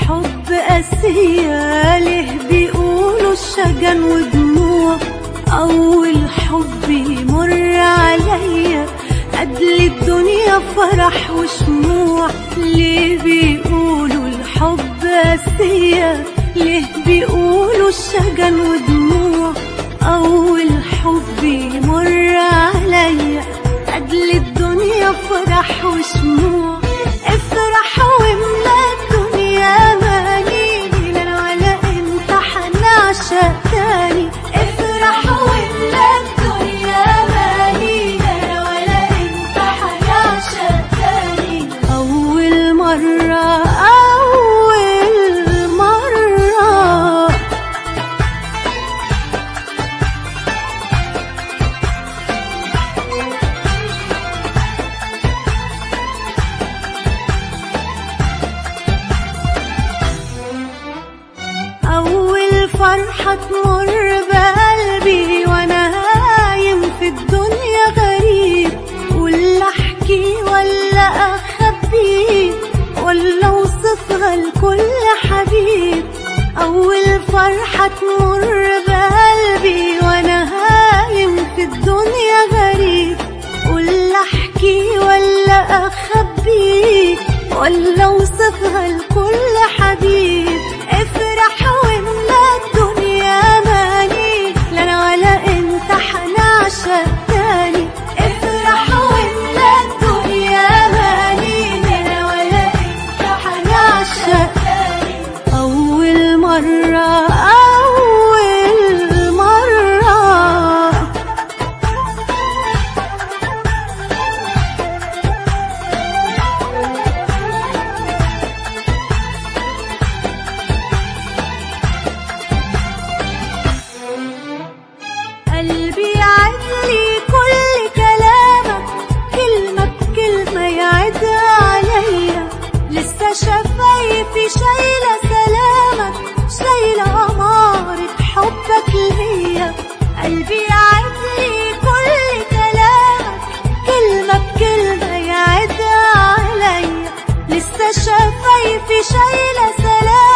الحب قاسية ليه بيقولوا الشجن ودموع أول حب يمر عليا قبل الدنيا فرح وشموع ليه بيقولوا الحب قاسية ليه بيقولوا الشجن ودموع أول حب يمر عليا قبل الدنيا فرح وشموع افرح واملا الدنيا ماني لا أنا ولا انت حنعشق تاني افرح واملا الدنيا ماني لا أنا ولا انت حنعشق تاني أول مرة أول مرة أول فرحة تمر بقلبي وأنا هايم في الدنيا غريب ولا أحكي ولا أخبي ولا أوصفها لكل حبيب أول فرحة تمر بقلبي وأنا هايم في الدنيا غريب ولا أحكي ولا أخبي ولا أوصفها لكل حبيب افرح واملا الدنيا ماني لا أنا ولا أنت حنعشق تاني افرح واملا الدنيا ماني لا أنا ولا أنت حنعشق تاني أول مرة أول مرة قلبي يعدلي كل كلامك كلمة بكلمة يعدها عليا لسه شفايفي شايلة سلامك شايلة أمارة حبك ليا قلبي يعدلي كل كلامك كلمة بكلمة يعدها عليا لسه شفايفي شايلة سلامك